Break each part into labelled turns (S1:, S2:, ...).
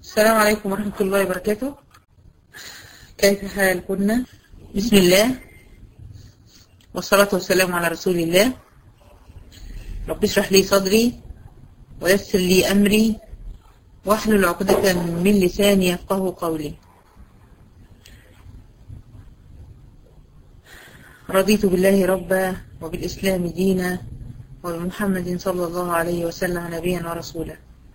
S1: السلام عليكم ورحمة الله وبركاته كيف حالكم بسم الله والصلاة والسلام على رسول الله رب اشرح لي صدري ويسر لي أمري واحلل عقدة من لساني يفقه قولي رضيت بالله ربا وبالإسلام دينا وبمحمد صلى الله عليه وسلم نبيا ورسولا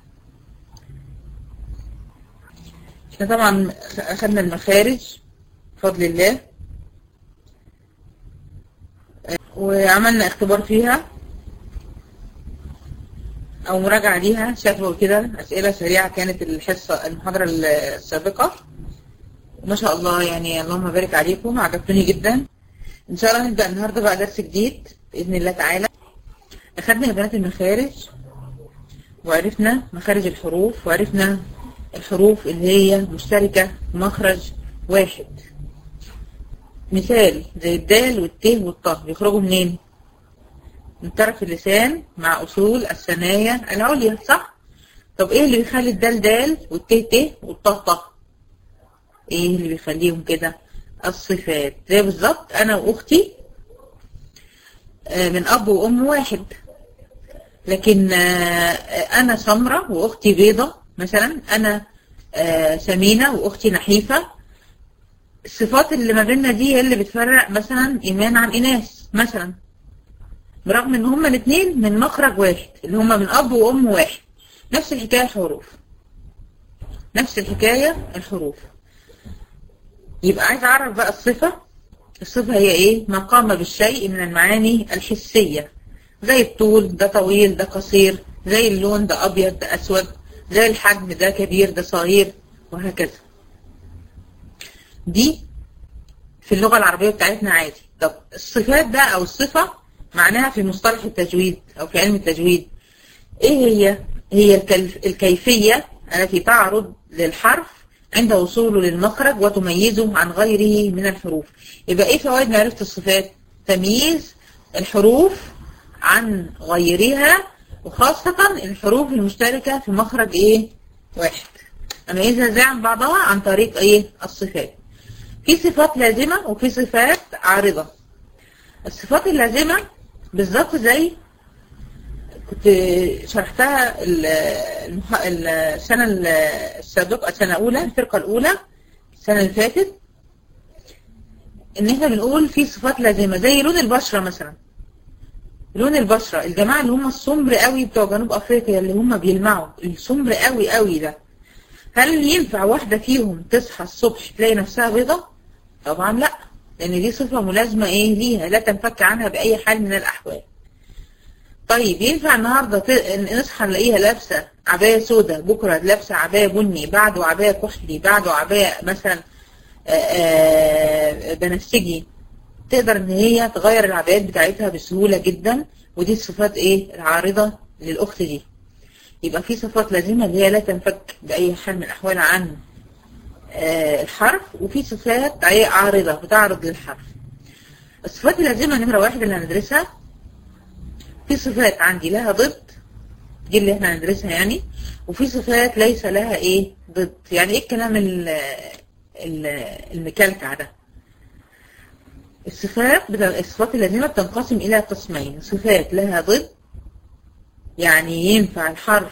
S1: احنا طبعا أخذنا المخارج بفضل الله وعملنا اختبار فيها او مراجعة ليها شافوا كده اسئلة سريعة كانت الحصة المحاضرة السابقة ما شاء الله يعني اللهم بارك عليكم عجبتني جدا ان شاء الله نبدأ النهاردة بقى درس جديد بإذن الله تعالى اخدنا يا بنات المخارج وعرفنا مخارج الحروف وعرفنا الحروف اللي هي مشتركة في مخرج واحد مثال زي الدال والت والط بيخرجوا منين من طرف اللسان مع أصول الثنايا العليا صح طب ايه اللي بيخلي الدال دال والت ت والط ط ايه اللي بيخليهم كده الصفات زي بالظبط انا واختي من اب وام واحد لكن انا سمرة واختي بيضة مثلا انا سمينة واختي نحيفة الصفات اللي ما بيننا دي هي اللي بتفرق مثلا ايمان عن اناث مثلا برغم ان هما الاثنين من مخرج واحد اللي هما من اب وام واحد نفس الحكاية الحروف نفس الحكاية الحروف يبقى عايز اعرف بقى الصفة الصفة هي ايه ما قام بالشيء من المعاني الحسية زي الطول ده طويل ده قصير زي اللون ده ابيض ده اسود زي الحجم ده كبير ده صغير وهكذا دي في اللغة العربية بتاعتنا عادي طب الصفات ده او الصفة معناها في مصطلح التجويد او في علم التجويد ايه هي هي الكيفية التي تعرض للحرف عند وصوله للمخرج وتميزه عن غيره من الحروف يبقى ايه فوائد معرفة الصفات تمييز الحروف عن غيرها وخاصة الحروف المشتركة في مخرج ايه واحد اميزها ازاي عن بعضها عن طريق ايه الصفات في صفات لازمة وفي صفات عارضة الصفات اللازمة بالظبط زي كنت شرحتها السنة السابقة السنة الأولى الفرقة الأولى السنة اللي فاتت إن إحنا بنقول في صفات لازمة زي لون البشرة مثلا لون البشرة الجماعة اللي هم السمر قوي بتوع جنوب أفريقيا اللي هم بيلمعوا السمر قوي قوي ده هل ينفع واحدة فيهم تصحى الصبح تلاقي نفسها بيضة؟ طبعا لا لأن دي صفة ملازمة إيه ليها لا تنفك عنها بأي حال من الأحوال طيب ينفع النهاردة نصحى نلاقيها لابسة عباية سودة بكرة لابسة عباية بني بعده عباية كحلي بعده عباية مثلا بنفسجي تقدر ان هي تغير العبايات بتاعتها بسهولة جدا ودي الصفات ايه العارضة للأخت دي يبقى في صفات لازمة اللي هي لا تنفك بأي حال من الأحوال عن الحرف وفي صفات عارضة بتعرض للحرف الصفات اللازمة نمرة واحد اللي هندرسها في صفات عندي لها ضد دي اللي احنا هندرسها يعني وفي صفات ليس لها ايه ضد يعني ايه الكلام المكلكع ده الصفات الصفات اللازمة بتنقسم إلى قسمين صفات لها ضد يعني ينفع الحرف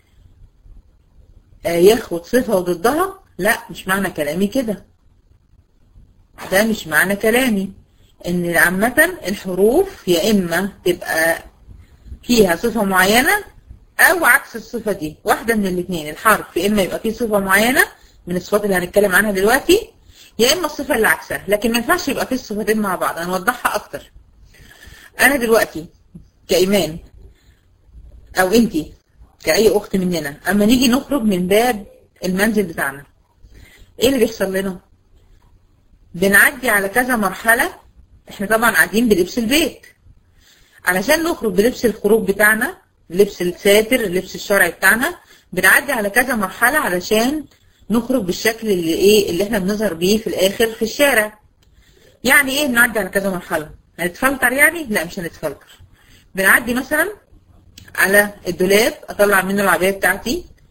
S1: ياخد صفة وضدها لا مش معنى كلامي كده ده مش معنى كلامي ان عامة الحروف يا اما تبقى فيها صفة معينة او عكس الصفة دي واحدة من الاثنين الحرف يا اما يبقى فيه صفة معينة من الصفات اللي هنتكلم عنها دلوقتي يا اما الصفة اللي عكسها لكن ما ينفعش يبقى فيه الصفتين مع بعض انا اوضحها اكتر انا دلوقتي كايمان او انتي كاي اخت مننا اما نيجي نخرج من باب المنزل بتاعنا ايه اللي بيحصل لنا بنعدي على كذا مرحلة احنا طبعا قاعدين بلبس البيت علشان نخرج بلبس الخروج بتاعنا لبس الساتر اللبس الشرعي بتاعنا بنعدي على كذا مرحلة علشان نخرج بالشكل اللي ايه اللي احنا بنظهر بيه في الاخر في الشارع يعني ايه بنعدي على كذا مرحلة هنتفلتر يعني لا مش هنتفلتر بنعدي مثلا على الدولاب اطلع منه العباية بتاعتي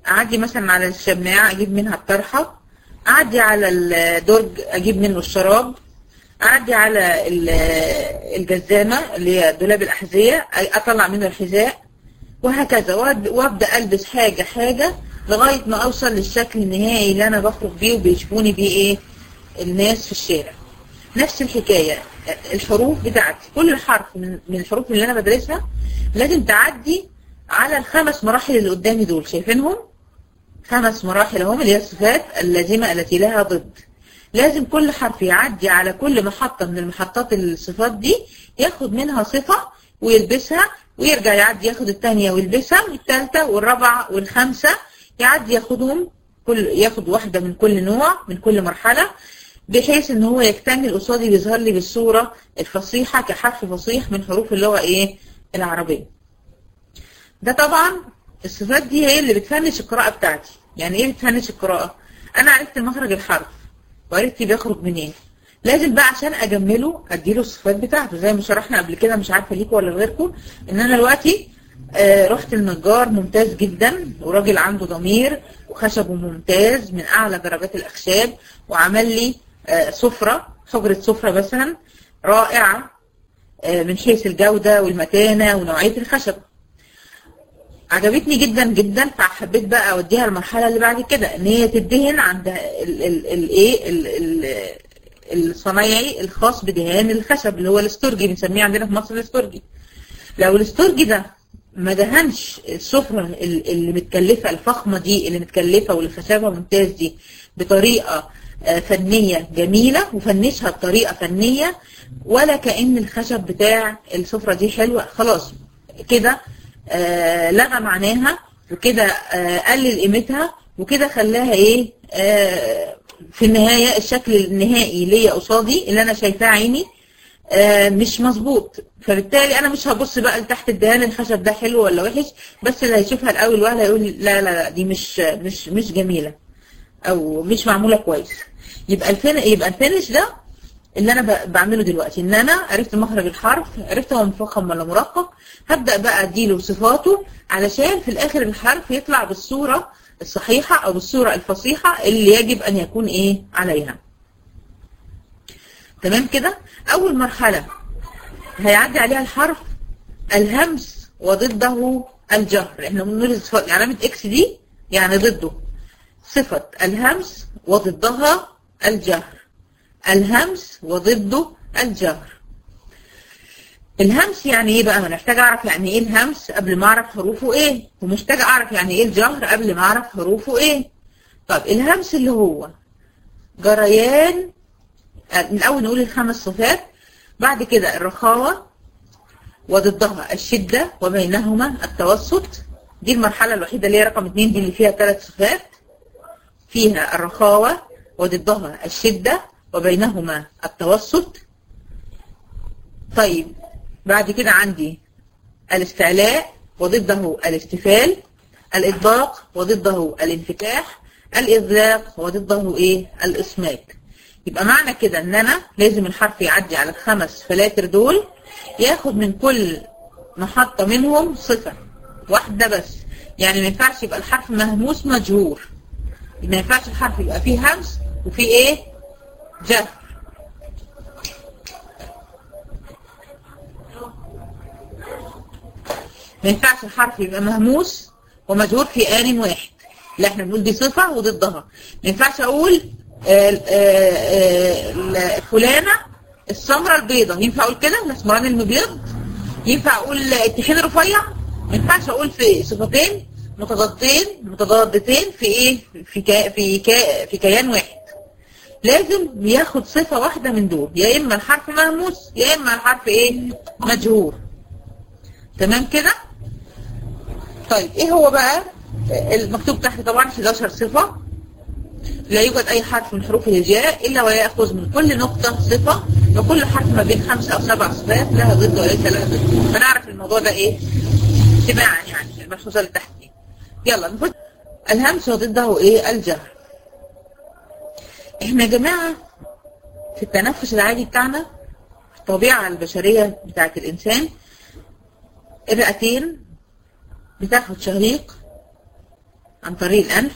S1: اعدي مثلا على الشماعة اجيب منها الطرحة اعدي على الدرج اجيب منه الشراب اعدي على ال- الجزامة اللي هي دولاب الاحذية أي- اطلع منه الحذاء وهكذا وأب- وابدا البس حاجة حاجة لغاية ما اوصل للشكل النهائي اللي انا بخرج بيه وبيشوفوني بيه ايه الناس في الشارع نفس الحكاية الحروف بتاعتي كل حرف من من الحروف اللي انا بدرسها لازم تعدي على الخمس مراحل اللي قدامي دول شايفينهم خمس مراحل هم اللي هي الصفات اللازمة التي لها ضد لازم كل حرف يعدي على كل محطة من المحطات الصفات دي ياخد منها صفة ويلبسها ويرجع يعدي ياخد الثانية ويلبسها والثالثة والرابعة والخامسة يعدي ياخدهم كل ياخد واحدة من كل نوع من كل مرحلة بحيث ان هو يكتمل قصادي بيظهر لي بالصورة الفصيحة كحرف فصيح من حروف اللغة ايه العربية ده طبعا الصفات دي هي اللي بتفنش القراءة بتاعتي يعني ايه بتفنش القراءة انا عرفت مخرج الحرف وعرفت بيخرج منين لازم بقى عشان اجمله اديله الصفات بتاعته زي ما شرحنا قبل كده مش عارفه ليكم ولا لغيركم ان انا دلوقتي آه رحت النجار ممتاز جدا وراجل عنده ضمير وخشبه ممتاز من اعلى درجات الاخشاب وعمل لي آه سفره حجره سفره مثلا رائعه آه من حيث الجوده والمتانه ونوعيه الخشب عجبتني جدا جدا فحبيت بقى اوديها المرحله اللي بعد كده ان هي تدهن عند الايه الصنايعي الخاص بدهان الخشب اللي هو الاسترجي بنسميه عندنا في مصر الاسترجي لو الاسترجي ده ما دهنش السفرة اللي متكلفة الفخمة دي اللي متكلفة واللي خشبها ممتاز دي بطريقة فنية جميلة وفنشها بطريقة فنية ولا كأن الخشب بتاع السفرة دي حلوة خلاص كده آه لغى معناها وكده آه قلل قيمتها وكده خلاها ايه آه في النهاية الشكل النهائي ليا قصادي اللي انا شايفاه عيني آه مش مظبوط فبالتالي انا مش هبص بقى لتحت الدهان الخشب ده حلو ولا وحش بس اللي هيشوفها الاول وهلا هيقول لا لا لا دي مش مش مش جميله او مش معموله كويس يبقى الفن يبقى الفينش ده اللي انا بعمله دلوقتي ان انا عرفت مخرج الحرف عرفت هو مفخم ولا مرقق هبدا بقى اديله صفاته علشان في الاخر الحرف يطلع بالصوره الصحيحه او بالصوره الفصيحه اللي يجب ان يكون ايه عليها تمام كده اول مرحله هيعدي عليها الحرف الهمس وضده الجهر احنا بنقول علامه اكس دي يعني ضده صفه الهمس وضدها الجهر الهمس وضده الجهر الهمس يعني ايه بقى ما محتاج اعرف يعني ايه الهمس قبل ما اعرف حروفه ايه ومحتاج اعرف يعني ايه الجهر قبل ما اعرف حروفه ايه طب الهمس اللي هو جريان من الاول نقول الخمس صفات بعد كده الرخاوة وضدها الشدة وبينهما التوسط دي المرحلة الوحيدة اللي هي رقم اتنين دي اللي فيها ثلاث صفات فيها الرخاوة وضدها الشدة وبينهما التوسط طيب بعد كده عندي الاستعلاء وضده الاستفال الإطباق وضده الانفتاح الإذلاق وضده إيه الإصمات يبقى معنى كده ان انا لازم الحرف يعدي على الخمس فلاتر دول ياخد من كل محطة منهم صفة واحدة بس يعني ما ينفعش يبقى الحرف مهموس مجهور ما ينفعش الحرف يبقى فيه همس وفيه ايه جهر ما ينفعش الحرف يبقى مهموس ومجهور في آن واحد لا احنا بنقول دي صفة وضدها ما ينفعش اقول آآ آآ فلانة السمرة البيضة ينفع اقول كده الاسمران المبيض ينفع اقول التخين رفيع ما ينفعش اقول في صفتين متضادتين متضادتين في ايه في كا في كا في كيان واحد لازم ياخد صفة واحدة من دول يا اما الحرف مهموس يا اما الحرف ايه مجهور تمام كده طيب ايه هو بقى المكتوب تحت طبعا 11 صفة لا يوجد أي حرف من حروف الهجاء إلا ويأخذ من كل نقطة صفة وكل حرف ما بين خمسة أو سبع صفات لها ضد وليس لها ضد فنعرف الموضوع ده إيه اتباعا يعني الملحوظة اللي تحت دي يلا نخش الهمس وضده إيه الجهر إحنا يا جماعة في التنفس العادي بتاعنا الطبيعة البشرية بتاعت الإنسان الرئتين بتاخد شهيق عن طريق الأنف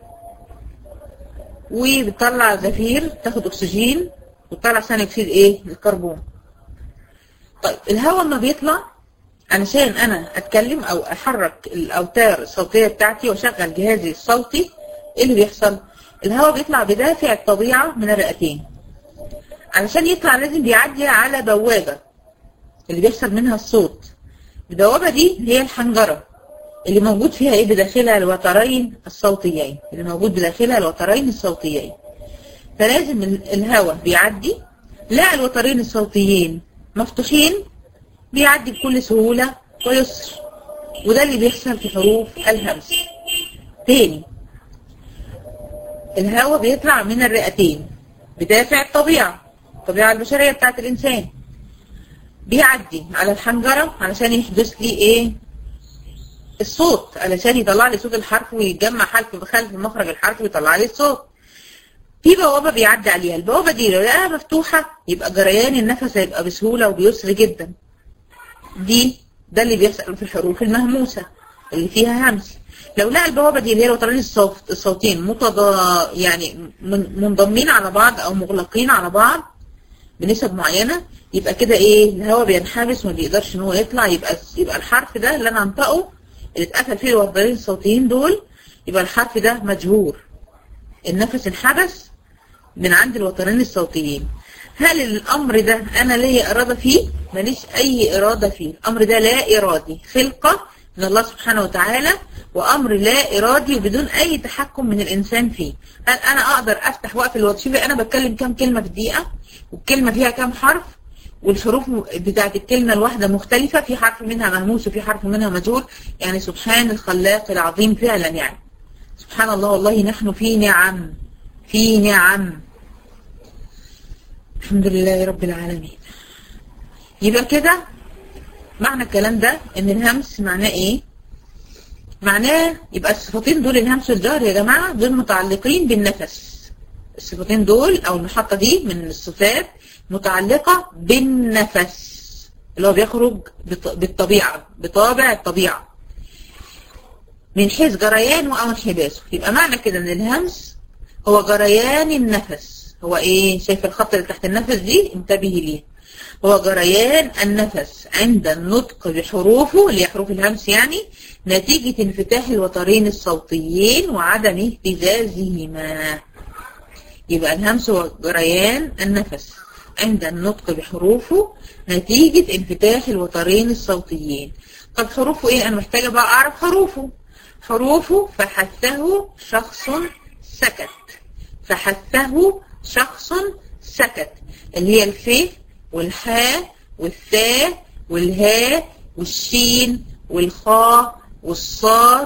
S1: وبتطلع زفير تاخد أكسجين وتطلع ثاني أكسيد إيه الكربون طيب الهواء ما بيطلع علشان أنا أتكلم أو أحرك الأوتار الصوتية بتاعتي وأشغل جهازي الصوتي إيه اللي بيحصل؟ الهواء بيطلع بدافع الطبيعة من الرئتين علشان يطلع لازم بيعدي على بوابة اللي بيحصل منها الصوت البوابة دي هي الحنجرة اللي موجود فيها ايه بداخلها الوترين الصوتيين اللي موجود بداخلها الوترين الصوتيين فلازم الهواء بيعدي لا الوترين الصوتيين مفتوحين بيعدي بكل سهولة ويسر وده اللي بيحصل في حروف الهمس تاني الهواء بيطلع من الرئتين بدافع الطبيعة الطبيعة البشرية بتاعت الإنسان بيعدي على الحنجرة علشان يحدث لي ايه الصوت علشان يطلع لي صوت الحرف ويتجمع حرف بخلف مخرج الحرف ويطلع لي الصوت في بوابة بيعدي عليها البوابة دي لو لقاها مفتوحة يبقى جريان النفس هيبقى بسهولة وبيسر جدا دي ده اللي بيحصل في الحروف المهموسة اللي فيها همس لو لقى البوابة دي اللي هي الوترين الصوت الصوتين متضا يعني منضمين على بعض او مغلقين على بعض بنسب معينة يبقى كده ايه الهواء بينحبس وما بيقدرش ان هو يطلع يبقى يبقى الحرف ده اللي انا انطقه اللي اتقفل فيه الوترين الصوتيين دول يبقى الحرف ده مجهور النفس انحبس من عند الوترين الصوتيين هل الامر ده انا ليا اراده فيه ماليش اي اراده فيه الامر ده لا ارادي خلقه من الله سبحانه وتعالى وامر لا ارادي وبدون اي تحكم من الانسان فيه هل انا اقدر افتح واقفل الوقت شوفي انا بتكلم كام كلمه في الدقيقه والكلمه فيها كام حرف والحروف بتاعت الكلمة الواحدة مختلفة في حرف منها مهموس وفي حرف منها مجهول يعني سبحان الخلاق العظيم فعلا يعني سبحان الله والله نحن في نعم في نعم الحمد لله رب العالمين يبقى كده معنى الكلام ده ان الهمس معناه ايه معناه يبقى الصفتين دول الهمس والجهر يا جماعة دول متعلقين بالنفس الصفتين دول او المحطة دي من الصفات متعلقة بالنفس اللي هو بيخرج بالطبيعة بطابع الطبيعة من حيث جريانه او انحباسه يبقى معنى كده ان الهمس هو جريان النفس هو ايه شايف الخط اللي تحت النفس دي انتبهي ليه هو جريان النفس عند النطق بحروفه اللي هي حروف الهمس يعني نتيجة انفتاح الوترين الصوتيين وعدم اهتزازهما يبقى الهمس هو جريان النفس عند النطق بحروفه نتيجة انفتاح الوترين الصوتيين طب حروفه ايه انا محتاجة بقى اعرف حروفه حروفه فحثه شخص سكت فحثه شخص سكت اللي هي الف والحاء والثاء والهاء والشين والخاء والصاد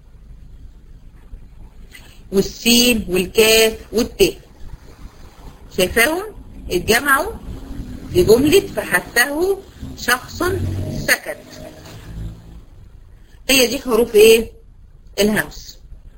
S1: والسين والكاف والت شايفاهم اتجمعوا بجملة فحثه شخص سكت هي دي حروف ايه الهمس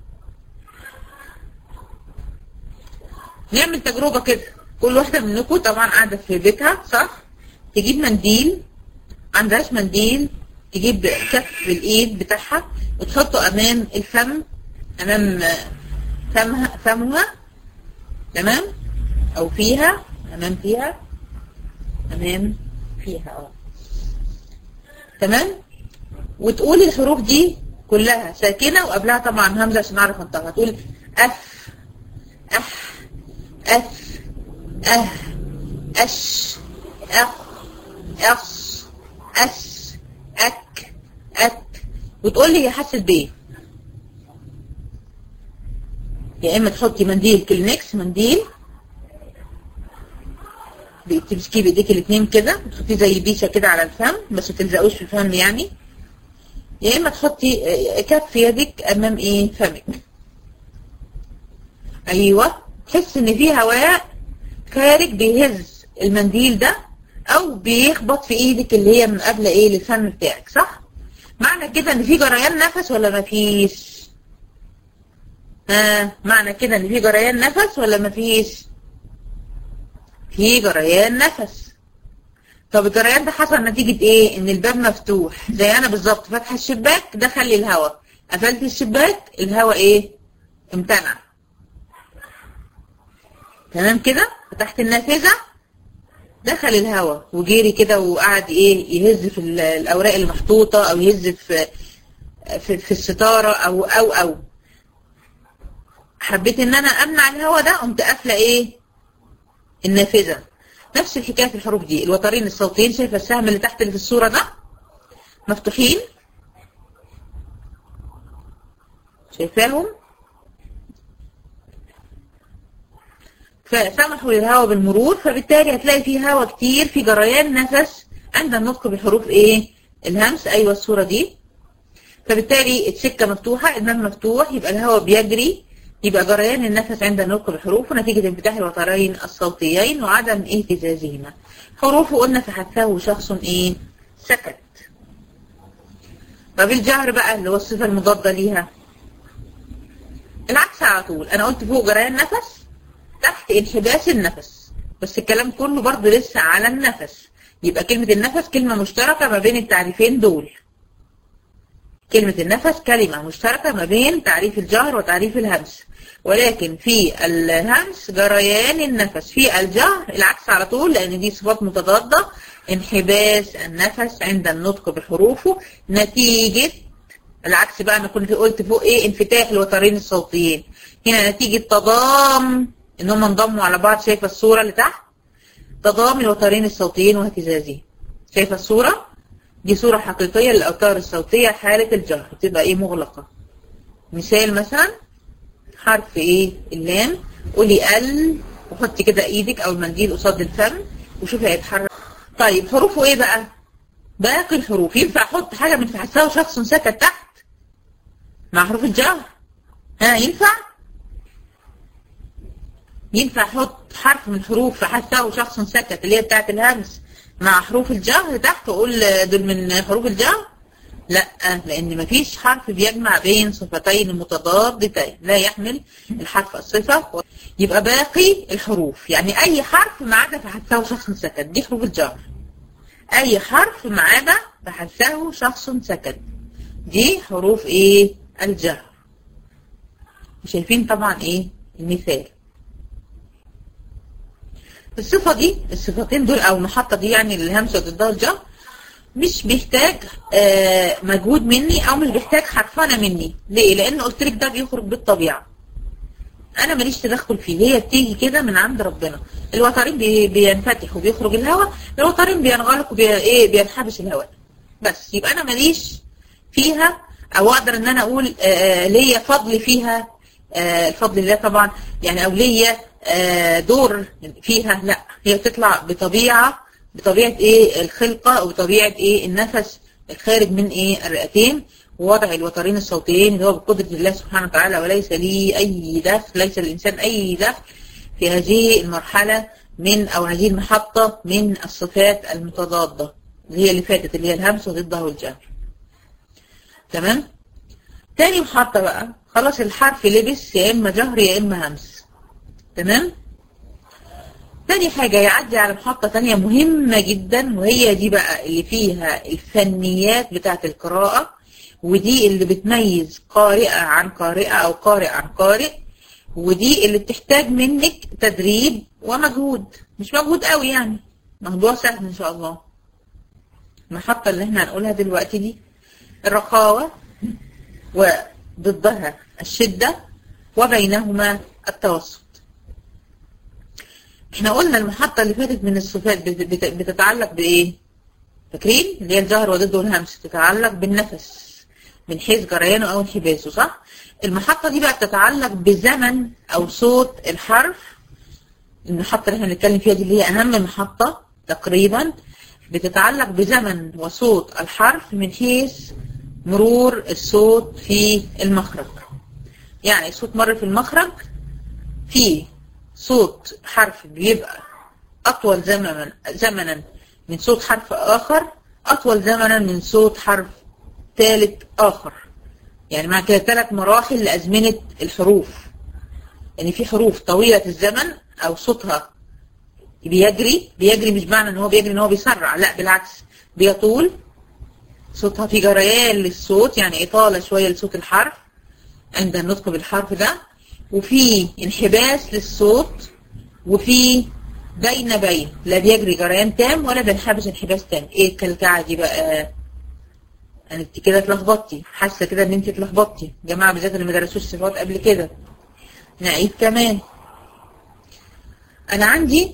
S1: نعمل تجربة كده كل واحدة منكم طبعا قاعدة في بيتها صح تجيب منديل عندهاش منديل تجيب كف الايد بتاعها وتحطه امام الفم امام فمها فمها تمام او فيها امام فيها امام فيها اه تمام وتقولي الحروف دي كلها ساكنه وقبلها طبعا همزه عشان اعرف انطقها تقول اف اح اف اه اش اخ اص اس اك اك وتقول لي هي حست بايه يا اما تحطي منديل كلينكس منديل تمسكيه بايديك الاثنين كده وتحطيه زي بيشه كده على الفم بس ما تلزقوش في الفم يعني يا اما تحطي كف يدك امام ايه فمك ايوه تحس ان في هواء خارج بيهز المنديل ده او بيخبط في ايدك اللي هي من قبل ايه الفم بتاعك صح معنى كده ان في جريان نفس ولا ما فيش ها معنى كده ان في جريان نفس ولا ما فيش في جريان نفس طب الجريان ده حصل نتيجة ايه ان الباب مفتوح زي انا بالظبط فاتحه الشباك دخل لي الهواء قفلت الشباك الهواء ايه امتنع تمام كده فتحت النافذة دخل الهواء وجيري كده وقعد ايه يهز في الاوراق اللي محطوطة او يهز في في, في الستارة او او او حبيت ان انا امنع الهواء ده قمت قافله ايه النافذة نفس الحكاية في الحروف دي الوترين الصوتيين شايفة السهم اللي تحت اللي في الصورة ده مفتوحين شايفاهم فسمحوا للهواء بالمرور فبالتالي هتلاقي فيه هواء كتير في جريان نفس عند النطق بحروف ايه الهمس ايوه الصورة دي فبالتالي السكة مفتوحة النفس مفتوح يبقى الهواء بيجري يبقى جريان النفس عند النطق بالحروف ونتيجة انفتاح الوترين الصوتيين وعدم اهتزازهما حروفه قلنا فحثه شخص ايه سكت طب الجهر بقى اللي هو الصفة المضادة ليها العكس على طول انا قلت فوق جريان نفس تحت انحباس النفس بس الكلام كله برضه لسه على النفس يبقى كلمة النفس كلمة مشتركة ما بين التعريفين دول كلمة النفس كلمة مشتركة ما بين تعريف الجهر وتعريف الهمس ولكن في الهمس جريان النفس في الجهر العكس على طول لأن دي صفات متضادة انحباس النفس عند النطق بحروفه نتيجة العكس بقى أنا كنت قلت فوق إيه انفتاح الوترين الصوتيين هنا نتيجة تضام إن هم انضموا على بعض شايفة الصورة اللي تحت تضام الوترين الصوتيين واهتزازهم شايفة الصورة دي صورة حقيقية للأوتار الصوتية حالة الجهر بتبقى إيه مغلقة مثال مثلا حرف إيه اللام قولي ال وحطي كده إيدك أو المنديل قصاد الفم وشوفي هيتحرك طيب حروفه إيه بقى باقي الحروف ينفع أحط حاجة من تحتها شخص سكت تحت مع حروف الجهر ها ينفع ينفع أحط حرف من حروف فحتى شخص سكت اللي هي بتاعت الهمس مع حروف الجهر تحت اقول دول من حروف الجهر لا لان مفيش حرف بيجمع بين صفتين متضادتين لا يحمل الحرف الصفة يبقى باقي الحروف يعني اي حرف ما عدا فحثه شخص سكت دي حروف الجهر اي حرف ما عدا فحثه شخص سكت دي حروف ايه الجهر شايفين طبعا ايه المثال الصفة دي الصفتين دول او المحطة دي يعني الهمس وضدها الجهر مش بيحتاج آه مجهود مني او مش بيحتاج حرفنة مني ليه لان قلت لك ده بيخرج بالطبيعة انا ماليش تدخل فيه هي بتيجي كده من عند ربنا الوترين بي بينفتح وبيخرج الهواء الوترين بينغلق وبي ايه بينحبس الهواء بس يبقى انا ماليش فيها او اقدر ان انا اقول آه ليا فضل فيها آه الفضل لله طبعا يعني او ليا دور فيها لا هي بتطلع بطبيعة بطبيعة ايه الخلقة او بطبيعة ايه النفس الخارج من ايه الرئتين ووضع الوترين الصوتيين اللي هو بقدرة الله سبحانه وتعالى وليس لي اي دخل ليس للانسان اي دخل في هذه المرحلة من او هذه المحطة من الصفات المتضادة اللي هي اللي فاتت اللي هي الهمس وضدها والجهر تمام تاني محطة بقى خلاص الحرف لبس يا اما جهر يا اما همس تمام تاني حاجة يعدي على محطة تانية مهمة جدا وهي دي بقى اللي فيها الفنيات بتاعة القراءة ودي اللي بتميز قارئة عن قارئة أو قارئ عن قارئ ودي اللي بتحتاج منك تدريب ومجهود مش مجهود قوي يعني موضوع سهل إن شاء الله المحطة اللي احنا هنقولها دلوقتي دي الرخاوة وضدها الشدة وبينهما التوسط احنا قلنا المحطة اللي فاتت من الصفات بتتعلق بايه فاكرين اللي هي الجهر وضده الهمس تتعلق بالنفس من حيث جريانه او انحباسه صح المحطة دي بقى بتتعلق بزمن او صوت الحرف المحطة اللي احنا بنتكلم فيها دي اللي هي اهم محطة تقريبا بتتعلق بزمن وصوت الحرف من حيث مرور الصوت في المخرج يعني صوت مر في المخرج في صوت حرف بيبقى أطول زمنا زمنا من صوت حرف آخر أطول زمنا من صوت حرف ثالث آخر يعني مع كده ثلاث مراحل لأزمنة الحروف يعني في حروف طويلة الزمن أو صوتها بيجري بيجري مش معنى ان هو بيجري ان هو بيسرع لا بالعكس بيطول صوتها في جريان للصوت يعني إطالة شوية لصوت الحرف عند النطق بالحرف ده وفي انحباس للصوت وفي بين بين لا بيجري جريان تام ولا بينحبس انحباس تام ايه الكلكعه دي بقى انت كده اتلخبطتي حاسه كده ان انت اتلخبطتي جماعه بالذات اللي ما درسوش صفات قبل كده نعيد كمان انا عندي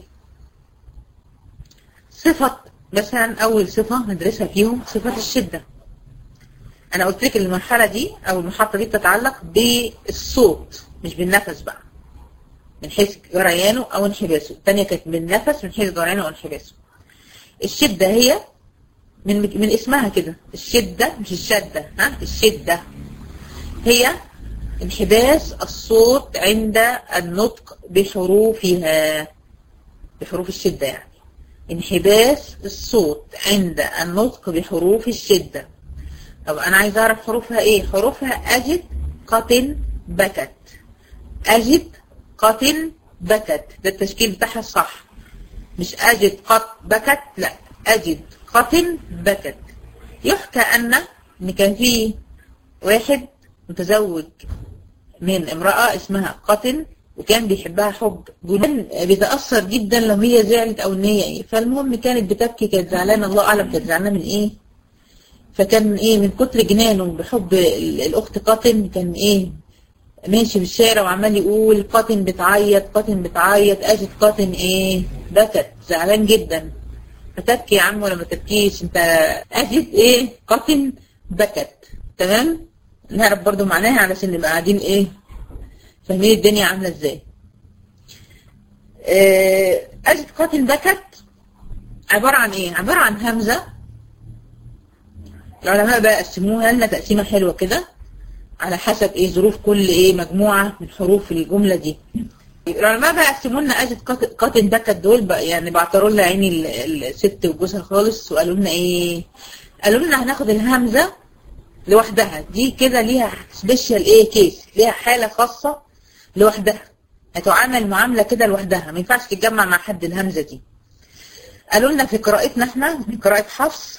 S1: صفه مثلا اول صفه ندرسها فيهم صفه الشده انا قلت لك المرحله دي او المحطه دي بتتعلق بالصوت مش بالنفس بقى من حيث جريانه او انحباسه الثانيه كانت بالنفس من حيث جريانه او انحباسه الشده هي من من اسمها كده الشده مش الشده ها الشده هي انحباس الصوت عند النطق بحروفها بحروف الشده يعني انحباس الصوت عند النطق بحروف الشده طب انا عايز اعرف حروفها ايه حروفها اجد قطن بكت اجد قطن بكت ده التشكيل بتاعها الصح مش اجد قط بكت لا اجد قطن بكت يحكى ان ان كان في واحد متزوج من امرأة اسمها قطن وكان بيحبها حب جنان بيتأثر جدا لو هي زعلت او ان هي ايه فالمهم كانت بتبكي كانت زعلانة الله اعلم كانت زعلانة من ايه فكان ايه من كتر جنانه بحب الاخت قاتن كان ايه ماشي في الشارع وعمال يقول قاتن بتعيط قاتن بتعيط اجت قاتن ايه بكت زعلان جدا فتبكي يا عم ولا ما تبكيش انت اجت ايه قاتن بكت تمام نعرف برضو معناها علشان نبقى قاعدين ايه فاهمين الدنيا عامله ازاي اه اجت قاتن بكت عباره عن ايه عباره عن همزه العلماء بقى قسموها لنا تقسيمه حلوه كده على حسب ايه ظروف كل ايه مجموعه من حروف الجمله دي العلماء بقى قسموا لنا اجت قاتن بكت دول بقى يعني بعتروا لنا عيني الست وجوزها خالص وقالوا لنا ايه قالوا لنا هناخد الهمزه لوحدها دي كده ليها سبيشال ايه كيس ليها حاله خاصه لوحدها هتعامل معامله كده لوحدها ما ينفعش تتجمع مع حد الهمزه دي قالوا لنا في قراءتنا احنا في قراءه حفص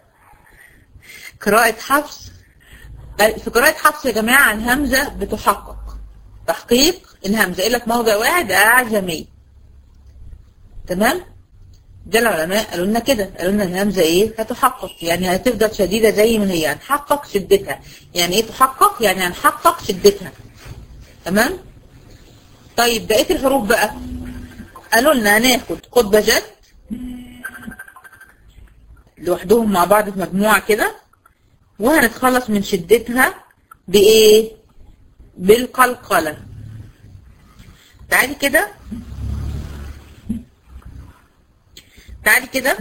S1: قراءة حفص في قراءة حفص يا جماعة الهمزة بتحقق تحقيق الهمزة إلا في موضع واحد أعجمي تمام ده العلماء قالوا لنا كده قالوا لنا الهمزة إيه هتحقق يعني هتفضل شديدة زي ما هي هنحقق شدتها يعني إيه تحقق يعني هنحقق شدتها تمام طيب بقية الحروف بقى قالوا لنا هناخد قطبة جد لوحدهم مع بعض في مجموعة كده وهنتخلص من شدتها بإيه؟ بالقلقلة تعالي كده تعالي كده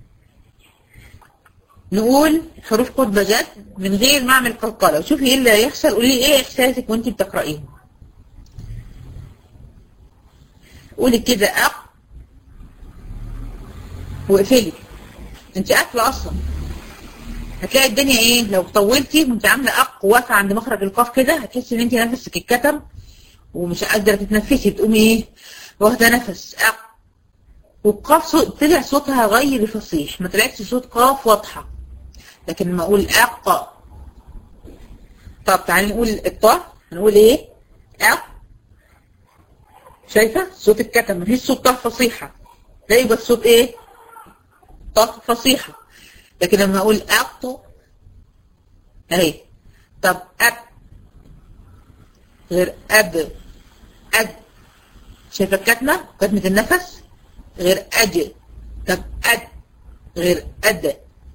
S1: نقول حروف قطبة جد من غير ما اعمل قلقلة وشوفي ايه اللي هيحصل قولي ايه احساسك وانت بتقرأيهم قولي كده أق واقفلي انت قافله اصلا هتلاقي الدنيا ايه لو طولتي وانت عامله اق واقفه عند مخرج القاف كده هتحسي ان انت نفسك اتكتم ومش قادره تتنفسي بتقومي ايه واخده نفس اق والقاف صوت طلع صوتها غير فصيح ما طلعتش صوت قاف واضحه لكن لما اقول اق طب تعالي نقول الطاء هنقول ايه اق شايفه صوت الكتم مفيش صوت طاء فصيحه ده يبقى الصوت ايه طاء فصيحه لكن لما اقول اق اهي طب اب غير اب اب شايفه الكتمه كتمه النفس غير اج طب اد غير اد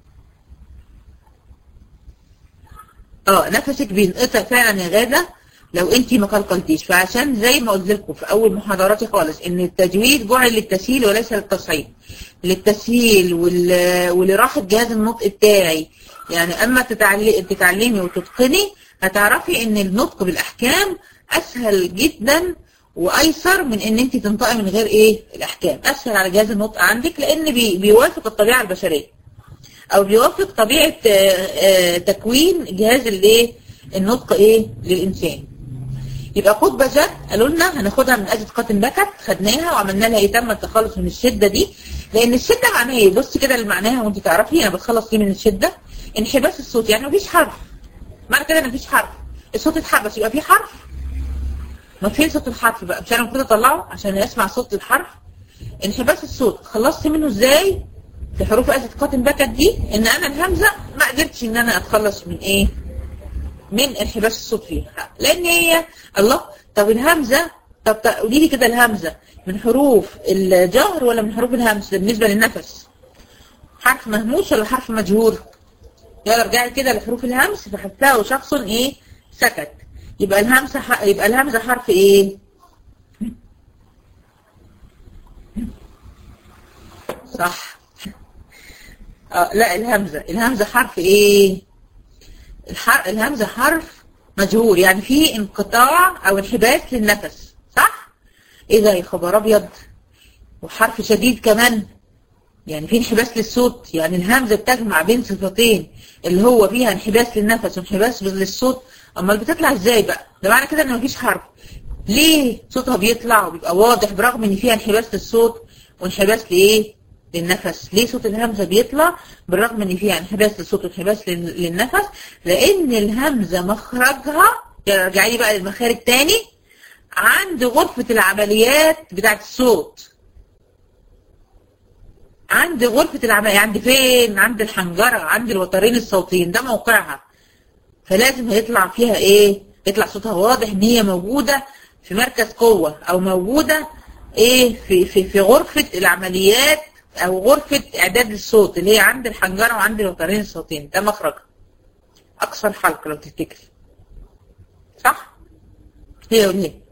S1: اه نفسك بينقطع فعلا يا غاده لو انت ما قلقلتيش فعشان زي ما قلت لكم في اول محاضراتي خالص ان التجويد جعل للتسهيل وليس للتصعيد للتسهيل وال... ولراحه جهاز النطق بتاعي يعني اما تتعلمي تتعلمي وتتقني هتعرفي ان النطق بالاحكام اسهل جدا وايسر من ان انت تنطقي من غير ايه الاحكام اسهل على جهاز النطق عندك لان بي... بيوافق الطبيعه البشريه او بيوافق طبيعه تكوين جهاز الايه النطق ايه للانسان يبقى خطبة جد قالوا لنا هناخدها من أجل قاتل بكت خدناها وعملنا لها ايه تم التخلص من الشدة دي لأن الشدة معناها ايه بص كده لمعناها وانت تعرفي أنا بتخلص ايه من الشدة انحباس الصوت يعني مفيش حرف معنى كده ان مفيش حرف الصوت اتحبس يبقى في حرف ما فين صوت الحرف بقى مش انا المفروض اطلعه عشان اسمع صوت الحرف انحباس الصوت خلصت منه ازاي في حروف اسد قاتم بكت دي ان انا الهمزه ما قدرتش ان انا اتخلص من ايه من انحباس الصوت فيها لان هي الله طب الهمزه طب قولي لي كده الهمزه من حروف الجهر ولا من حروف الهمس بالنسبه للنفس حرف مهموس ولا حرف مجهور يلا ارجعي كده لحروف الهمس فحتى شخص ايه سكت يبقى الهمزه ح... يبقى الهمزه حرف ايه صح آه لا الهمزه الهمزه حرف ايه الحر... الهمزه حرف مجهور يعني في انقطاع او انحباس للنفس صح ايه ده يا خبر ابيض وحرف شديد كمان يعني في انحباس للصوت يعني الهمزه بتجمع بين صفتين اللي هو فيها انحباس للنفس وانحباس للصوت امال بتطلع ازاي بقى ده معنى كده ان مفيش حرف ليه صوتها بيطلع وبيبقى واضح برغم ان فيها انحباس للصوت وانحباس لايه للنفس ليه صوت الهمزه بيطلع بالرغم ان فيها انحباس للصوت وانحباس للنفس لان الهمزه مخرجها ارجعي لي بقى للمخارج تاني عند غرفه العمليات بتاعت الصوت عند غرفة العملية عند فين عند الحنجرة عند الوترين الصوتيين ده موقعها فلازم هيطلع فيها ايه يطلع صوتها واضح ان هي موجودة في مركز قوة او موجودة ايه في, في, في غرفة العمليات او غرفة اعداد الصوت اللي هي عند الحنجرة وعند الوترين الصوتيين ده مخرجها اقصى الحلقة لو تفتكر صح هي وليه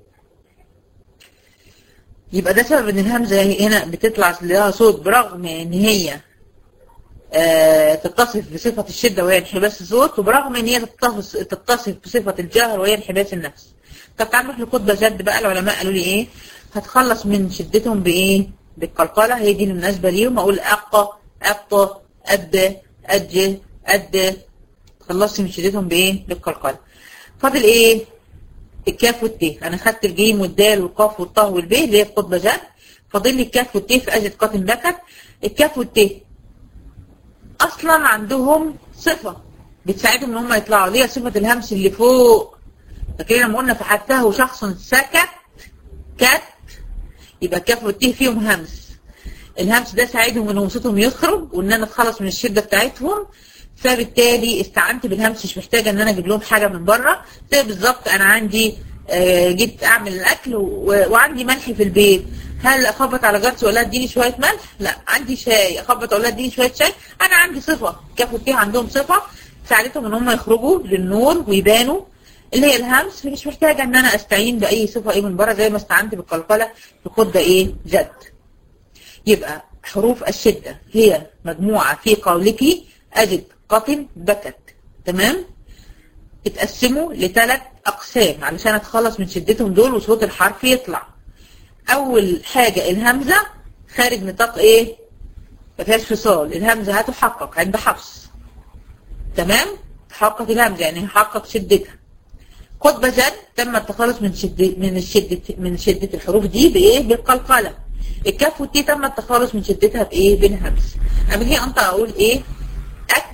S1: يبقى ده سبب ان الهمزة هنا بتطلع لها صوت برغم ان هي آه تتصف بصفة الشدة وهي انحباس الصوت وبرغم ان هي تتصف, تتصف بصفة الجهر وهي انحباس النفس طب تعال نروح لخطبة جد بقى العلماء قالوا لي ايه هتخلص من شدتهم بايه بالقلقلة هي دي المناسبة ليهم اقول اقى ابطى اد ادج اد خلصت من شدتهم بايه بالقلقلة فاضل ايه الكاف والت انا خدت الجيم والدال والقاف والطاء والب اللي هي الخطبه جد فاضل لي الكاف والت في اجد قاتم بكت الكاف والت اصلا عندهم صفه بتساعدهم ان هم يطلعوا اللي هي صفه الهمس اللي فوق فاكرين لما قلنا فحته شخص سكت كت يبقى الكاف والت فيهم همس الهمس ده ساعدهم ان صوتهم يخرج وان انا اتخلص من الشده بتاعتهم فبالتالي استعنت بالهمس مش محتاجه ان انا اجيب لهم حاجه من بره زي بالظبط انا عندي آه جيت اعمل الاكل وعندي ملح في البيت هل اخبط على جارتي ولا اديني شويه ملح؟ لا عندي شاي اخبط ولا اديني شويه شاي؟ انا عندي صفه كافوا فيها عندهم صفه ساعدتهم ان هم يخرجوا للنور ويبانوا اللي هي الهمس فمش محتاجه ان انا استعين باي صفه ايه من بره زي ما استعنت بالقلقله في خطبه ايه جد. يبقى حروف الشده هي مجموعه في قولك اجد قطن بكت تمام اتقسموا لثلاث اقسام علشان اتخلص من شدتهم دول وصوت الحرف يطلع اول حاجة الهمزة خارج نطاق ايه ما فيهاش فصال الهمزة هتحقق عند حفص تمام تحقق الهمزة يعني هحقق شدتها خطبة جد تم التخلص من شدة من الشدة من شدة الحروف دي بايه بالقلقلة الكاف والتي تم التخلص من شدتها بايه بالهمس اما اجي انطق اقول ايه أك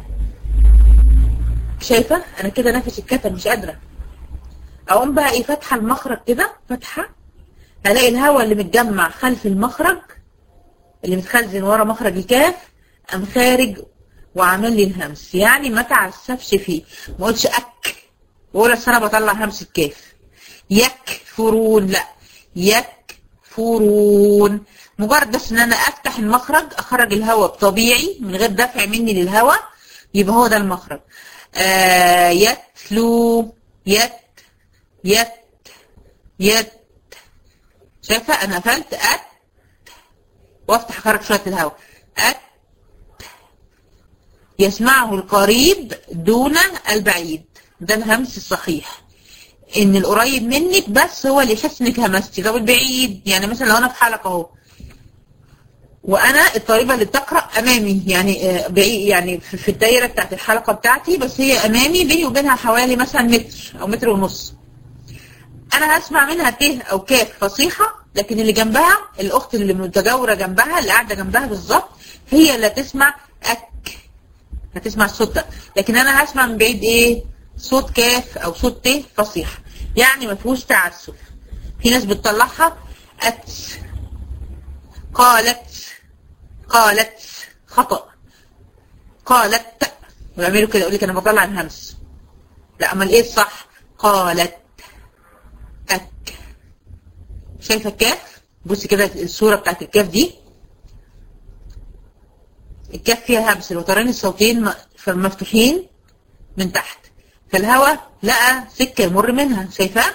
S1: شايفة انا كده نفسي اتكتم مش قادرة اقوم بقى ايه فاتحة المخرج كده فاتحة هلاقي الهواء اللي متجمع خلف المخرج اللي متخزن ورا مخرج الكاف قام خارج وعامل لي الهمس يعني ما تعسفش فيه ما قلتش اك ولا انا بطلع همس الكاف يكفرون لا يكفرون مجرد بس ان انا افتح المخرج اخرج الهواء طبيعي من غير دفع مني للهواء يبقى هو ده المخرج آه يتلو يت يت يت شايفه انا قفلت ات وافتح اخرج شويه الهواء ات يسمعه القريب دون البعيد ده الهمس الصحيح ان القريب منك بس هو اللي يحس انك همستي طب البعيد يعني مثلا لو انا في حلقه اهو وانا الطالبه اللي بتقرا امامي يعني بعيد يعني في الدايره بتاعت الحلقه بتاعتي بس هي امامي بيني وبينها حوالي مثلا متر او متر ونص انا هسمع منها ت او كاف فصيحه لكن اللي جنبها الاخت اللي متجاوره جنبها اللي قاعده جنبها بالظبط هي اللي تسمع اك هتسمع الصوت ده لكن انا هسمع من بعيد ايه صوت كاف او صوت ت فصيح يعني ما فيهوش تعسف في ناس بتطلعها ات قالت قالت خطأ قالت ويعملوا كده يقول لك انا بطلع الهمس لا امال ايه الصح قالت اك شايفه الكاف بصي كده الصوره بتاعت الكاف دي الكاف فيها همس الوترين الصوتيين مفتوحين من تحت فالهواء لقى سكه يمر منها شايفاه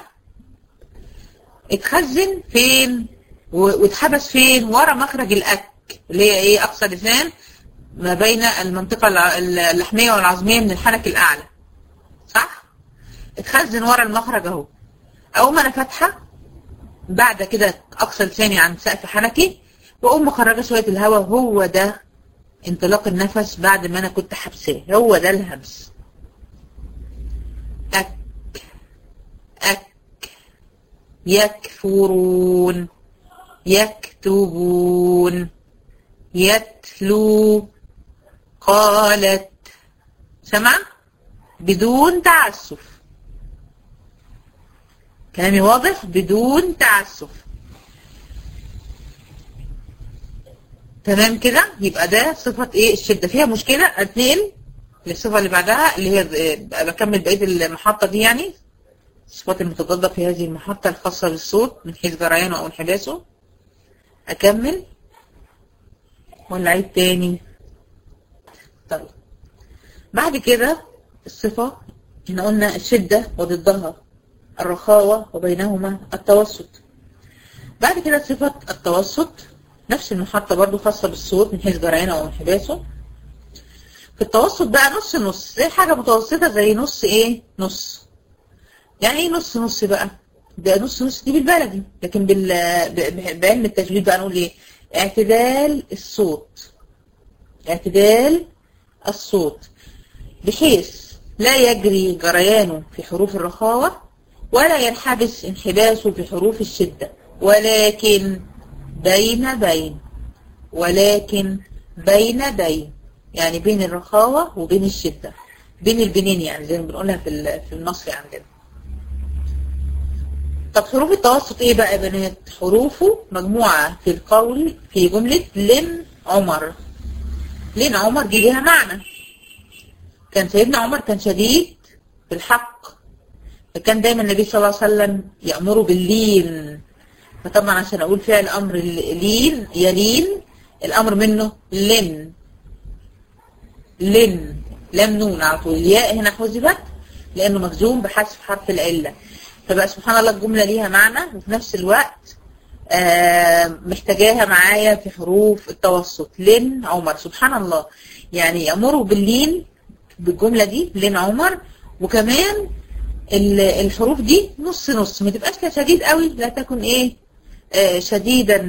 S1: اتخزن فين واتحبس فين ورا مخرج الاك اللي هي ايه اقصى لسان ما بين المنطقة اللحمية والعظمية من الحنك الأعلى صح؟ اتخزن ورا المخرج اهو أول ما أنا فاتحة بعد كده أقصى لساني عن سقف حنكي وأقوم مخرجة شوية الهواء هو ده انطلاق النفس بعد ما أنا كنت حبساه هو ده الهمس أك أك يكفرون يكتبون يتلو قالت سمع بدون تعسف كلامي واضح بدون تعسف تمام كده يبقى ده صفة ايه الشدة فيها مشكلة اتنقل للصفة اللي بعدها اللي هي بكمل بقية المحطة دي يعني الصفات المتضادة في هذه المحطة الخاصة بالصوت من حيث جريانه أو انحباسه أكمل ولا عيد تاني طيب بعد كده الصفة احنا قلنا الشدة وضدها الرخاوة وبينهما التوسط بعد كده صفة التوسط نفس المحطة برضو خاصة بالصوت من حيث جريانه أو انحباسه في التوسط بقى نص نص زي حاجة متوسطة زي نص ايه نص يعني ايه نص نص بقى ده نص نص دي بالبلدي لكن بال... بعلم التجويد بقى نقول ايه اعتدال الصوت اعتدال الصوت بحيث لا يجري جريانه في حروف الرخاوة ولا ينحبس انحباسه في حروف الشدة ولكن بين بين ولكن بين بين يعني بين الرخاوة وبين الشدة بين البنين يعني زي ما بنقولها في في المصري عندنا طب حروف التوسط ايه بقى يا بنات حروفه مجموعة في القول في جملة لن عمر لن عمر دي ليها معنى كان سيدنا عمر كان شديد في الحق فكان دايما النبي صلى الله عليه وسلم يأمره باللين فطبعا عشان اقول فعل امر لين يلين الامر منه لن لن لم نون على طول الياء هنا حذفت لانه مجزوم بحذف حرف العله فبقى سبحان الله الجملة ليها معنى وفي نفس الوقت آه محتاجاها معايا في حروف التوسط لين عمر سبحان الله يعني يأمروا باللين بالجملة دي لين عمر وكمان الحروف دي نص نص ما تبقاش شديد قوي لا تكن ايه آه شديدا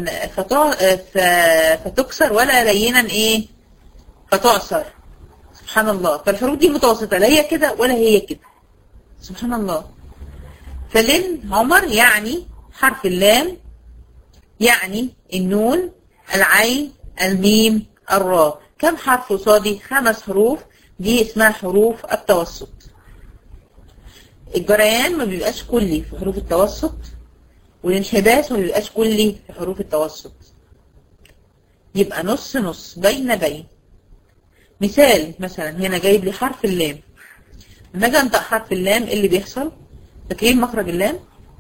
S1: فتكسر ولا لينا ايه فتعصر سبحان الله فالحروف دي متوسطة لا هي كده ولا هي كده سبحان الله فلن عمر يعني حرف اللام يعني النون العين الميم الراء كم حرف قصادي خمس حروف دي اسمها حروف التوسط الجريان ما بيبقاش كلي في حروف التوسط والانحباس ما بيبقاش كلي في حروف التوسط يبقى نص نص بين بين مثال مثلا هنا جايب لي حرف اللام لما اجي انطق حرف اللام ايه اللي بيحصل فاكرين مخرج اللام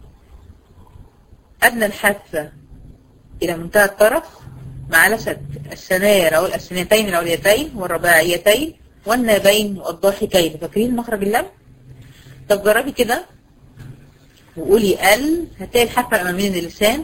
S1: أدنى الحافة إلى منتهى الطرف مع لسد السناير أو السنتين العليتين والرباعيتين والنابين والضاحكين فاكرين مخرج اللام طب جربي كده وقولي ال هتلاقي الحافة الأمامية من اللسان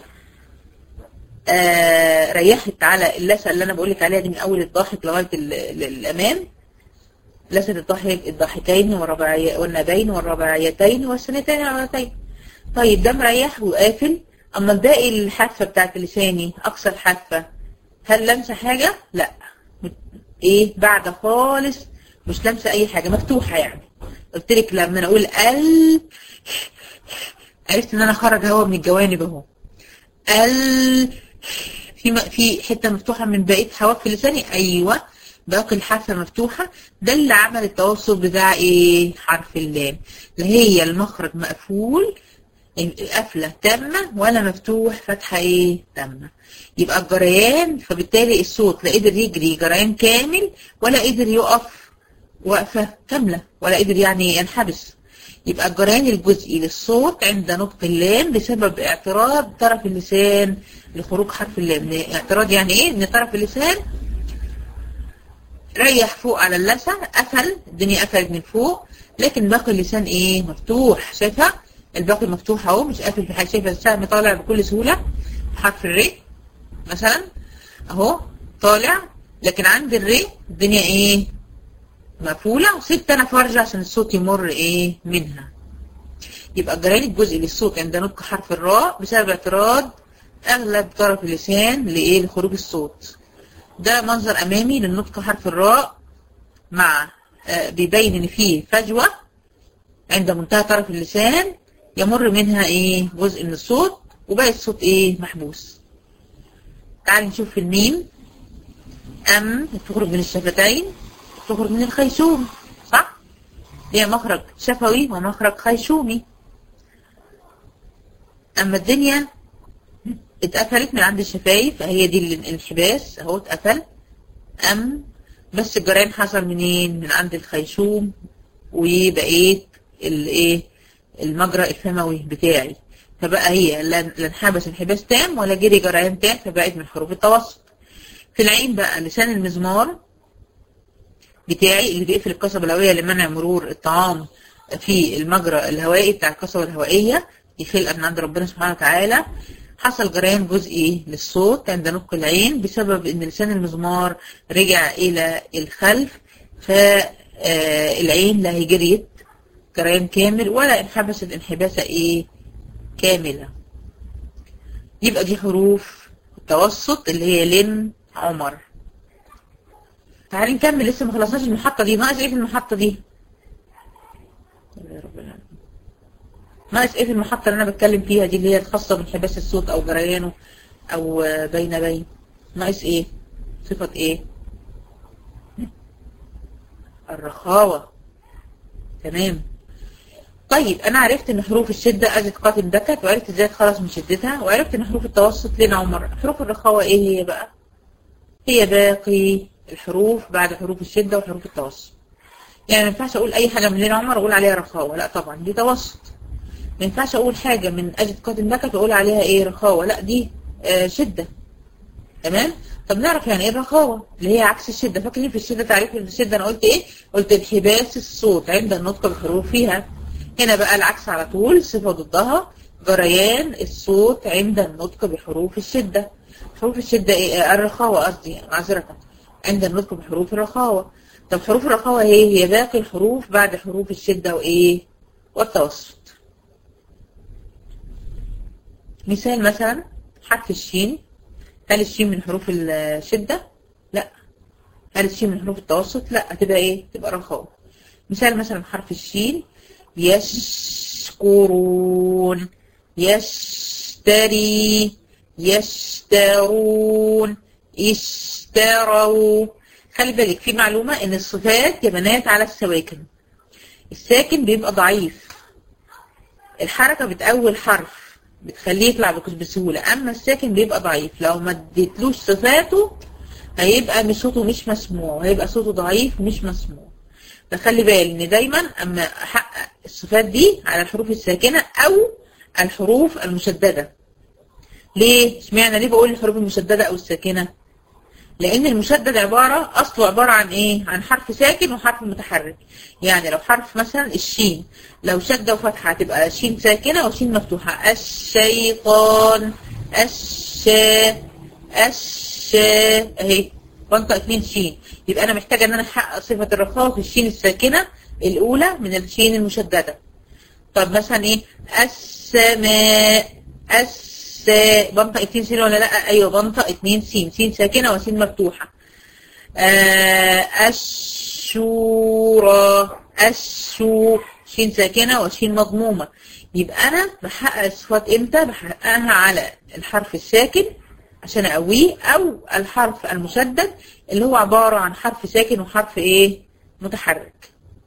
S1: آه ريحت على اللثة اللي أنا بقولك عليها دي من أول الضاحك لغاية الأمام لسد الضحك الضاحكين والرباعي والنبين والرباعيتين والسنتين العليتين طيب ده مريح وقافل اما الباقي الحافة بتاعت لساني اقصى الحافة هل لمسة حاجة لا ايه بعد خالص مش لمسة اي حاجة مفتوحة يعني قلت لك لما انا اقول ال عرفت ان انا خرج هوا من الجوانب اهو ال في في حته مفتوحه من بقيه حواف لساني ايوه باقي الحافة مفتوحة ده اللي عمل التوسط بتاع ايه حرف اللام لا هي المخرج مقفول قفلة تامة ولا مفتوح فتحة ايه تامة يبقى الجريان فبالتالي الصوت لا قدر يجري جريان كامل ولا قدر يقف وقفة كاملة ولا قدر يعني ينحبس يبقى الجريان الجزئي للصوت عند نطق اللام بسبب اعتراض طرف اللسان لخروج حرف اللام اعتراض يعني ايه ان طرف اللسان ريح فوق على اللثة قفل الدنيا قفلت من فوق لكن باقي اللسان ايه مفتوح شايفها الباقي مفتوح اهو مش قافل في حاجه شايفه السهم طالع بكل سهوله حرف الري مثلا اهو طالع لكن عند الري الدنيا ايه مقفوله وسبت انا فرجه عشان الصوت يمر ايه منها يبقى الجريان الجزئي للصوت عند نطق حرف الراء بسبب اعتراض اغلب طرف اللسان لايه لخروج الصوت ده منظر امامي للنطق حرف الراء مع آه بيبين ان فيه فجوه عند منتهى طرف اللسان يمر منها ايه جزء من الصوت وباقي الصوت ايه محبوس تعالي نشوف في الميم ام تخرج من الشفتين تخرج من الخيشوم صح هي مخرج شفوي ومخرج خيشومي اما الدنيا اتقفلت من عند الشفايف فهي دي الانحباس اهو اتقفل ام بس الجريان حصل منين من عند الخيشوم وبقيت الايه المجرى الفموي بتاعي فبقى هي لا انحبس انحباس تام ولا جري جريان تام فبقت من حروف التوسط في العين بقى لسان المزمار بتاعي اللي بيقفل القصبة الهوائية لمنع مرور الطعام في المجرى الهوائي بتاع القصبة الهوائية دي خلقة من عند ربنا سبحانه وتعالى حصل جريان جزئي للصوت عند نطق العين بسبب ان لسان المزمار رجع الى الخلف فالعين لا هي جريت جريان كامل ولا انحبست انحباسة ايه كاملة يبقى دي حروف التوسط اللي هي لن عمر تعالي نكمل لسه ما خلصناش المحطة دي ناقص ايه في المحطة دي يا رب العالمين ناقص ايه في المحطة اللي انا بتكلم فيها دي اللي هي الخاصة بانحباس الصوت او جريانه او بين بين ناقص ايه صفة ايه الرخاوة تمام طيب انا عرفت ان حروف الشدة ازت قاتل دكت وعرفت ازاي اتخلص من شدتها وعرفت ان حروف التوسط لنا عمر حروف الرخاوة ايه هي بقى هي باقي الحروف بعد حروف الشدة وحروف التوسط يعني ما ينفعش اقول اي حاجة من لنا عمر واقول عليها رخاوة لا طبعا دي توسط ما ينفعش اقول حاجة من اجد قاتل دكت واقول عليها ايه رخاوة لا دي آه شدة تمام طب نعرف يعني ايه الرخاوة اللي هي عكس الشدة فاكرين في الشدة تعريف الشدة انا قلت ايه قلت انحباس الصوت عند النطق بالحروف فيها هنا بقى العكس على طول صفة ضدها جريان الصوت عند النطق بحروف الشدة حروف الشدة ايه الرخاوة قصدي معذرة عند النطق بحروف الرخاوة طب حروف الرخاوة هي هي باقي الحروف بعد حروف الشدة وايه والتوسط مثال مثلا حرف الشين هل الشين من حروف الشدة لا هل الشين من حروف التوسط لا هتبقى ايه تبقى رخاوة مثال مثلا حرف الشين يشكرون يشتري يشترون اشتروا خلي بالك في معلومة ان الصفات يا بنات على السواكن الساكن بيبقى ضعيف الحركة بتقوي الحرف بتخليه يطلع بسهولة اما الساكن بيبقى ضعيف لو ما اديتلوش صفاته هيبقى مش صوته مش مسموع هيبقى صوته ضعيف مش مسموع فخلي بالك ان دايما اما احقق الصفات دي على الحروف الساكنة او الحروف المشددة ليه؟ اشمعنى ليه بقول الحروف المشددة او الساكنة لان المشدد عبارة اصله عبارة عن ايه عن حرف ساكن وحرف متحرك يعني لو حرف مثلا الشين لو شدة وفتحة هتبقى شين ساكنة وشين مفتوحة الشيطان الشا الشا اهي بنطق اتنين شين يبقى انا محتاجة ان انا احقق صفة الرخاوة في الشين الساكنة الاولى من الشين المشددة طب مثلا ايه السماء الس بنطق اتنين سين ولا لا ايوه بنطق اتنين سين سين ساكنة وسين مفتوحة آه الشورى الشو شين ساكنة وشين مضمومة يبقى انا بحقق الصفات امتى بحققها على الحرف الساكن عشان اقويه او الحرف المشدد اللي هو عبارة عن حرف ساكن وحرف ايه متحرك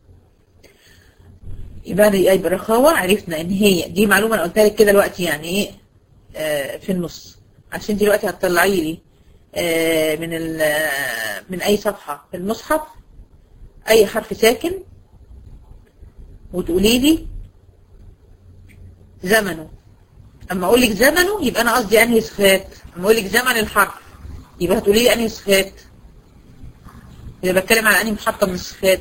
S1: يبقى يبقى الرخاوة عرفنا ان هي دي معلومة انا قلتها لك كده دلوقتي يعني ايه آه في النص عشان دلوقتي هتطلعي لي آه من من اي صفحة في المصحف اي حرف ساكن وتقولي لي زمنه اما اقول لك زمنه يبقى انا قصدي انهي صفات اما اقول لك زمن الحرف يبقى هتقولي لي انهي صفات اذا بتكلم على انهي محطة من الصفات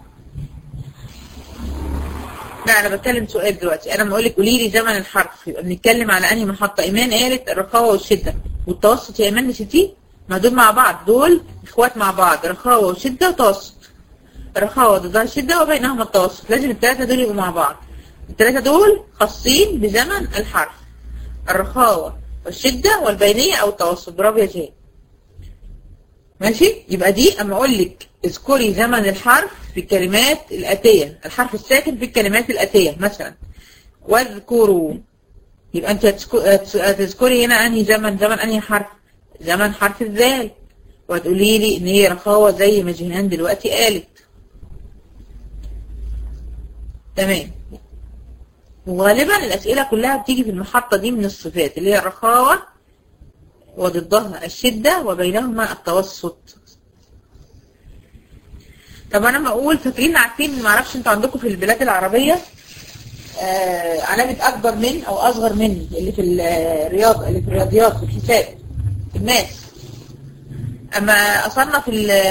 S1: لا انا بتكلم سؤال دلوقتي انا لما اقول لك قولي لي زمن الحرف يبقى بنتكلم على انهي محطة ايمان قالت الرخاوة والشدة والتوسط يا ايمان نسيتيه ما دول مع بعض دول اخوات مع بعض رخاوة وشدة وتوسط الرخاوة ضدها الشدة وبينهما التوسط لازم الثلاثة دول يبقوا مع بعض الثلاثة دول خاصين بزمن الحرف الرخاوة والشدة والبينية او التوسط برافو يا جاي ماشي يبقى دي اما اقول لك اذكري زمن الحرف في الكلمات الاتية الحرف الساكن في الكلمات الاتية مثلا واذكروا يبقى انت هتذكري هنا انهي زمن زمن انهي حرف زمن حرف الذال وهتقولي لي ان هي رخاوة زي ما جيهان دلوقتي قالت تمام وغالبا الاسئلة كلها بتيجي في المحطة دي من الصفات اللي هي الرخاوة وضدها الشدة وبينهما التوسط طب انا ما اقول فاكرين عارفين ما اعرفش انتوا عندكم في البلاد العربية آه علامة اكبر من او اصغر من اللي في الرياضة اللي في الرياضيات في الحساب في الماس اما اصنف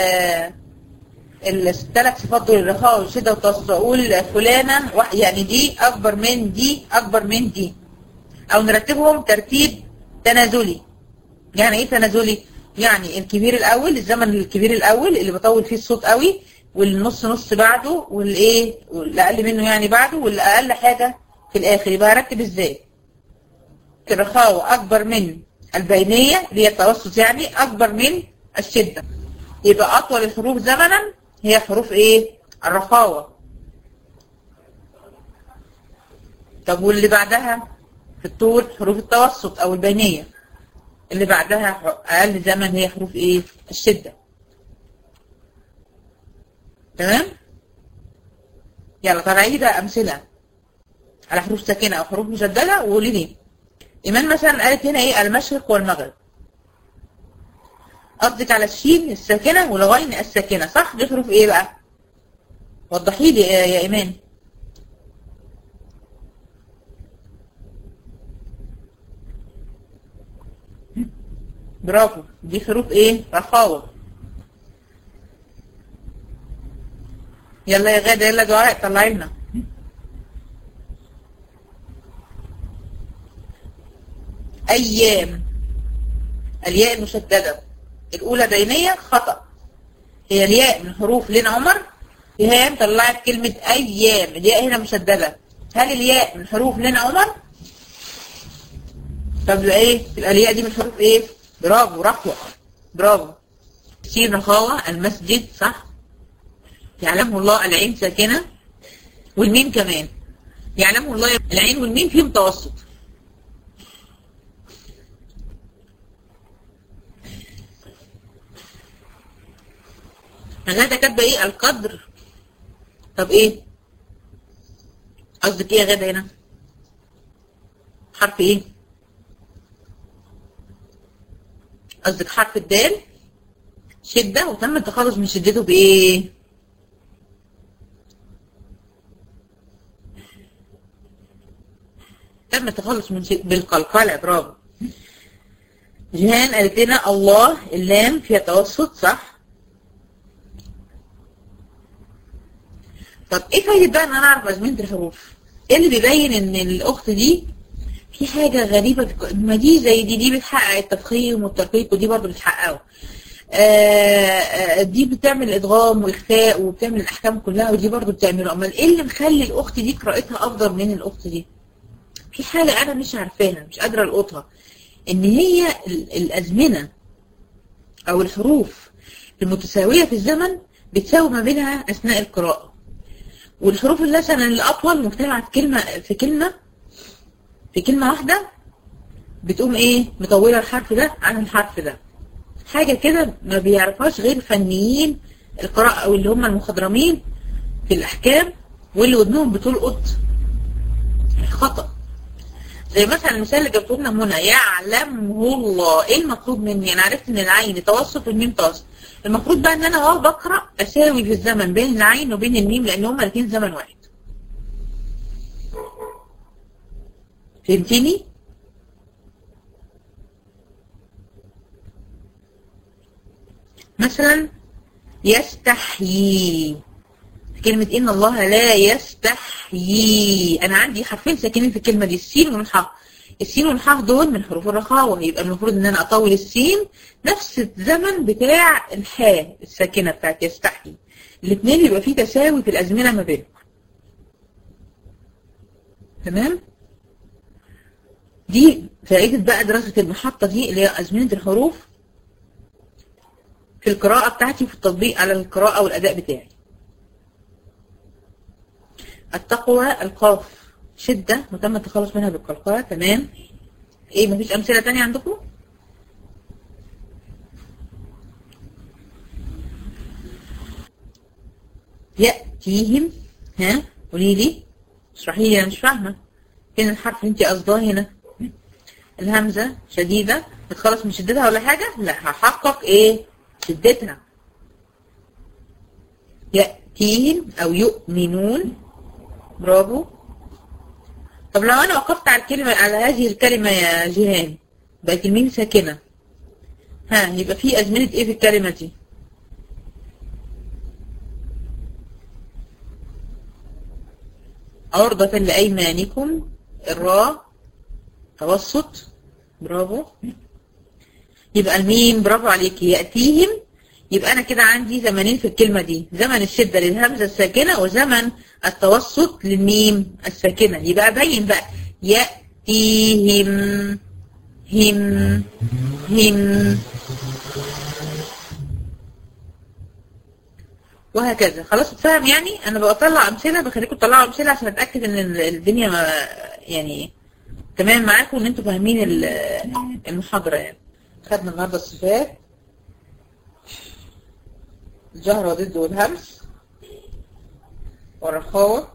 S1: الثلاث صفات دول الرخاء والشدة والتوسط اقول فلانة يعني دي اكبر من دي اكبر من دي او نرتبهم ترتيب تنازلي يعني ايه تنازلي يعني الكبير الاول الزمن الكبير الاول اللي بطول فيه الصوت قوي والنص نص بعده والايه والاقل منه يعني بعده والاقل حاجة في الاخر يبقى هرتب ازاي الرخاوة اكبر من البينية اللي هي التوسط يعني اكبر من الشدة يبقى اطول الحروف زمنا هي حروف ايه الرخاوة طب واللي بعدها في الطول حروف التوسط او البينية اللي بعدها اقل زمن هي حروف ايه الشدة تمام يلا طلعي لي بقى امثله على حروف ساكنه او حروف مشدده وقولي لي ايمان مثلا قالت هنا ايه المشرق والمغرب قصدك على الشين الساكنه والغين الساكنه صح دي حروف ايه بقى وضحي لي يا ايمان برافو دي حروف ايه رخاوه يلا يا غادة يلا دعاء طلعي لنا أيام الياء المشددة الأولى بينية خطأ هي الياء من حروف لين عمر هي طلعت كلمة أيام الياء هنا مشددة هل الياء من حروف لين عمر؟ طب ايه؟ تبقى الياء دي من حروف ايه؟ برافو رخوة برافو سين رخاوة المسجد صح؟ يعلمه الله العين ساكنة والميم كمان يعلمه الله العين والميم فيهم توسط غادة كاتبة ايه القدر طب ايه قصدك ايه يا غادة هنا حرف ايه قصدك حرف الدال شدة وتم التخلص من شدته بايه تم التخلص من شيء بالقلقلة برافو جيهان قالت لنا الله اللام فيها توسط صح طب ايه فايدة بقى ان انا اعرف ازمنة الحروف ايه اللي بيبين ان الاخت دي في حاجة غريبة ما دي زي دي دي بتحقق التفخيم والترقيق ودي برضه بتحققه دي بتعمل ادغام واخفاء وبتعمل الاحكام كلها ودي برضه بتعمله امال ايه اللي مخلي الاخت دي قراءتها افضل من الاخت دي في حاجة أنا مش عارفاها مش قادرة ألقطها إن هي الأزمنة أو الحروف المتساوية في الزمن بتساوي ما بينها أثناء القراءة والحروف مثلا الأطول مجتمعة في كلمة في كلمة في كلمة واحدة بتقوم ايه مطولة الحرف ده عن الحرف ده حاجة كده ما بيعرفهاش غير فنيين القراءة او اللي هم المخضرمين في الاحكام واللي ودنهم بتلقط الخطأ زي مثلا المثال اللي جبته لنا هنا يعلمه الله ايه المطلوب مني انا عرفت ان العين توسط والميم توسط المفروض بقى ان انا اهو بقرا اساوي في الزمن بين العين وبين الميم لان هما الاثنين زمن واحد فهمتني مثلا يستحيي كلمة إن الله لا يستحيي أنا عندي حرفين ساكنين في الكلمة دي السين والحاء السين والحاء دول من حروف الرخاوة يبقى المفروض إن أنا أطول السين نفس الزمن بتاع الحاء الساكنة بتاعت يستحيي الاثنين يبقى فيه تساوي في الأزمنة ما بينهم تمام دي فائدة بقى دراسة المحطة دي اللي هي أزمنة الحروف في القراءة بتاعتي وفي التطبيق على القراءة والأداء بتاعي التقوى القاف شدة وتم التخلص منها بالقلقلة تمام ايه مفيش امثلة تانية عندكم يأتيهم ها قولي لي اشرحي لي انا مش فاهمة فين الحرف اللي انت قصداه هنا الهمزة شديدة بتخلص من شدتها ولا حاجة لا هحقق ايه شدتها يأتيهم او يؤمنون برافو طب لو انا وقفت على الكلمة على هذه الكلمة يا جيهان بقت الميم ساكنة ها يبقى في أزمنة ايه في الكلمة دي عرضة لأيمانكم الراء توسط برافو يبقى الميم برافو عليك يأتيهم يبقى أنا كده عندي زمنين في الكلمة دي زمن الشدة للهمزة الساكنة وزمن التوسط للميم الساكنة يبقى بين بقى يأتيهم هم هم وهكذا خلاص اتفهم يعني انا بطلع امثله بخليكم تطلعوا امثله عشان اتاكد ان الدنيا ما يعني تمام معاكم ان انتوا فاهمين المحاضره يعني خدنا النهارده الصفات الجهر وضده والهمس والرخاوة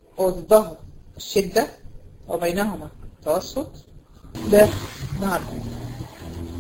S1: والظهر الشدة وبينهما التوسط ده النهارده